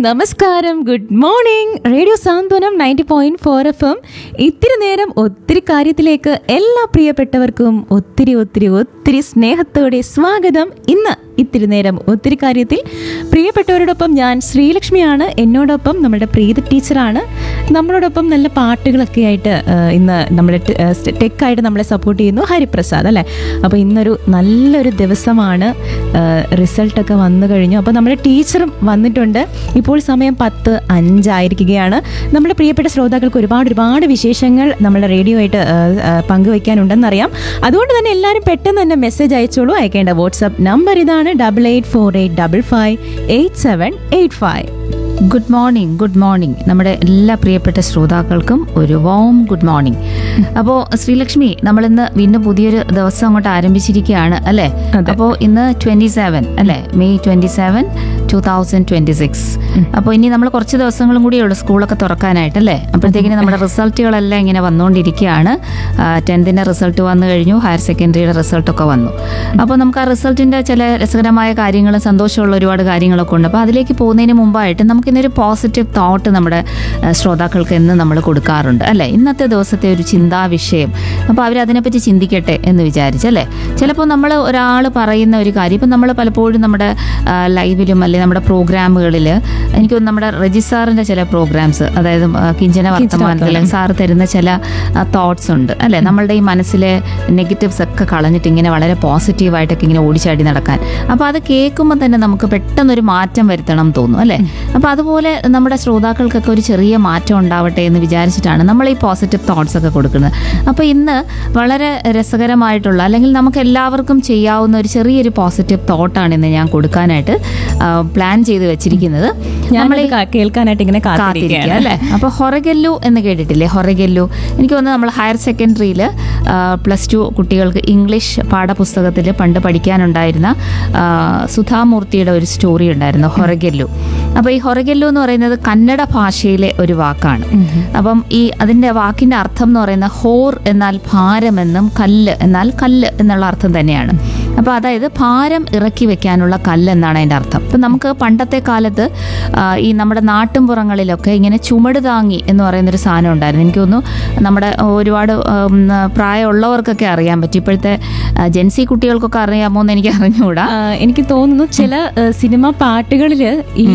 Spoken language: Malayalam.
നമസ്കാരം good morning radio Santhwanam ninety point four F M ഇത്തിരി നേരം ഒത്തിരി കാര്യത്തിലേക്ക് എല്ലാ പ്രിയപ്പെട്ടവർക്കും ഒത്തിരി ഒത്തിരി ഒത്തിരി സ്നേഹത്തോടെ സ്വാഗതം ഇന്ന് ഇത്തിരി നേരം ഒത്തിരി കാര്യത്തിൽ പ്രിയപ്പെട്ടവരോടൊപ്പം ഞാൻ ശ്രീലക്ഷ്മിയാണ് എന്നോടൊപ്പം നമ്മുടെ പ്രീത ടീച്ചറാണ് നമ്മളോടൊപ്പം നല്ല പാട്ടുകളൊക്കെ ആയിട്ട് ആ, ഇന്ന് നമ്മുടെ ടെക്കായിട്ട് നമ്മളെ സപ്പോർട്ട് ചെയ്യുന്നു ഹരിപ്രസാദ് അല്ലേ അപ്പോൾ ഇന്നൊരു നല്ലൊരു ദിവസമാണ് റിസൾട്ടൊക്കെ വന്നു കഴിഞ്ഞു അപ്പോൾ നമ്മുടെ ടീച്ചറും വന്നിട്ടുണ്ട് ഇപ്പോൾ സമയം പത്ത് അഞ്ചായിരിക്കുകയാണ് നമ്മുടെ പ്രിയപ്പെട്ട ശ്രോതാക്കൾക്ക് ഒരുപാട് ഒരുപാട് വിശേഷങ്ങൾ നമ്മുടെ റേഡിയോ ആയിട്ട് ആ, ആ, പങ്കുവയ്ക്കാനുണ്ടെന്നറിയാം അതുകൊണ്ട് തന്നെ എല്ലാവരും പെട്ടെന്ന് തന്നെ മെസ്സേജ് അയച്ചോളൂ അയക്കേണ്ട വാട്സാപ്പ് നമ്പർ ഇതാണ് double eight four eight double five eight seven eight five good morning good morning നമ്മുടെ എല്ലാ പ്രിയപ്പെട്ട ശ്രോതാക്കൾക്കും ഒരു വോം ഗുഡ് മോർണിംഗ് അപ്പോൾ ശ്രീലക്ഷ്മി നമ്മൾ ഇന്ന് വീണ്ടും പുതിയൊരു ദിവസം അങ്ങോട്ട് ആരംഭിച്ചിരിക്കുകയാണ് അല്ലേ അതെ. അപ്പോൾ ഇന്ന് ട്വന്റി സെവൻ അല്ലേ May twenty seven two thousand twenty six അപ്പോൾ ഇനി നമ്മൾ കുറച്ച് ദിവസങ്ങളും കൂടിയുള്ളൂ സ്കൂളൊക്കെ തുറക്കാനായിട്ടല്ലേ അപ്പോഴത്തേക്കിന് നമ്മുടെ റിസൾട്ടുകളെല്ലാം ഇങ്ങനെ വന്നുകൊണ്ടിരിക്കുകയാണ് ടെൻത്തിൻ്റെ റിസൾട്ട് വന്നു കഴിഞ്ഞു ഹയർ സെക്കൻഡറിയുടെ റിസൾട്ടൊക്കെ വന്നു അപ്പോൾ നമുക്ക് ആ റിസൾട്ടിൻ്റെ ചില രസകരമായ കാര്യങ്ങളും സന്തോഷമുള്ള ഒരുപാട് കാര്യങ്ങളൊക്കെ ഉണ്ട് അപ്പോൾ അതിലേക്ക് പോകുന്നതിന് മുമ്പായിട്ട് നമുക്ക് ഇന്നൊരു പോസിറ്റീവ് തോട്ട് നമ്മുടെ ആ, ശ്രോതാക്കൾക്ക് എന്ന് നമ്മൾ കൊടുക്കാറുണ്ട് അല്ലേ ഇന്നത്തെ ദിവസത്തെ ഒരു ചിന്താ വിഷയം അപ്പോൾ അവരതിനെപ്പറ്റി ചിന്തിക്കട്ടെ എന്ന് വിചാരിച്ചല്ലേ ചിലപ്പോൾ നമ്മൾ ഒരാൾ പറയുന്ന ഒരു കാര്യം ഇപ്പം നമ്മൾ പലപ്പോഴും നമ്മുടെ ആ, ലൈവിലും അല്ലെങ്കിൽ നമ്മുടെ പ്രോഗ്രാമുകളിൽ എനിക്ക് തോന്നുന്നു നമ്മുടെ രജിസാറിൻ്റെ ചില പ്രോഗ്രാംസ് അതായത് ആ, കിഞ്ചന വർത്തമാനത്തിൽ സാറ് തരുന്ന ചില തോട്ട്സ് ഉണ്ട് അല്ലേ നമ്മളുടെ ഈ മനസ്സിലെ നെഗറ്റീവ്സ് ഒക്കെ കളഞ്ഞിട്ട് ഇങ്ങനെ വളരെ പോസിറ്റീവായിട്ടൊക്കെ ഇങ്ങനെ ഓടിച്ചാടി നടക്കാൻ അപ്പോൾ അത് കേൾക്കുമ്പോൾ തന്നെ നമുക്ക് പെട്ടെന്നൊരു മാറ്റം വരുത്തണം എന്ന് തോന്നും അല്ലേ അപ്പോൾ അതുപോലെ നമ്മുടെ ശ്രോതാക്കൾക്കൊക്കെ ഒരു ചെറിയ മാറ്റം ഉണ്ടാവട്ടെ എന്ന് വിചാരിച്ചിട്ടാണ് നമ്മൾ ഈ പോസിറ്റീവ് തോട്ട്സ് ഒക്കെ കൊടുക്കുന്നത് അപ്പോൾ ഇന്ന് വളരെ രസകരമായിട്ടുള്ള അല്ലെങ്കിൽ നമുക്ക് എല്ലാവർക്കും ചെയ്യാവുന്ന ഒരു ചെറിയൊരു പോസിറ്റീവ് തോട്ടാണ് ഇന്ന് ഞാൻ കൊടുക്കാനായിട്ട് പ്ലാൻ ചെയ്ത് വെച്ചിരിക്കുന്നത് നമ്മൾ കേൾക്കാനായിട്ട് ഇങ്ങനെ കാത്തിരിക്കുക കാത്തിരിക്കുകയാണ് അല്ലേ അപ്പോൾ ഹൊറഗെല്ലു എന്ന് കേട്ടിട്ടില്ലേ ഹൊറഗെല്ലു എനിക്ക് തോന്നുന്നു നമ്മൾ ഹയർ സെക്കൻഡറിയിൽ പ്ലസ് ടു കുട്ടികൾക്ക് ഇംഗ്ലീഷ് പാഠപുസ്തകത്തിൽ പണ്ട് പഠിക്കാനുണ്ടായിരുന്ന ആ, സുധാമൂർത്തിയുടെ ഒരു സ്റ്റോറി ഉണ്ടായിരുന്നു ഹൊറഗെല്ലു അപ്പോൾ ഈ ഹൊറഗെല്ലു എന്ന് പറയുന്നത് കന്നഡ ഭാഷയിലെ ഒരു വാക്കാണ് അപ്പം ഈ അതിൻ്റെ വാക്കിൻ്റെ അർത്ഥം എന്ന് പറയുന്ന ഹോർ എന്നാൽ ഭാരമെന്നും കല്ല് എന്നാൽ കല്ല് എന്നുള്ള അർത്ഥം തന്നെയാണ് അപ്പോൾ അതായത് ഭാരം ഇറക്കി വെക്കാനുള്ള കല്ല് എന്നാണ് അതിൻ്റെ അർത്ഥം ഇപ്പം നമുക്ക് പണ്ടത്തെ കാലത്ത് ആ, ഈ നമ്മുടെ നാട്ടിൻപുറങ്ങളിലൊക്കെ ഇങ്ങനെ ചുമട് താങ്ങി എന്ന് പറയുന്നൊരു സാധനം ഉണ്ടായിരുന്നു എനിക്ക് തോന്നുന്നു നമ്മുടെ ഒരുപാട് ഉം, പ്രായമുള്ളവർക്കൊക്കെ അറിയാൻ പറ്റും ഇപ്പോഴത്തെ ആ, ജെൻസി കുട്ടികൾക്കൊക്കെ അറിയാമോ എന്ന് എനിക്ക് അറിഞ്ഞുകൂടാ ആ, എനിക്ക് തോന്നുന്നു ചില സിനിമ പാട്ടുകളിൽ ഈ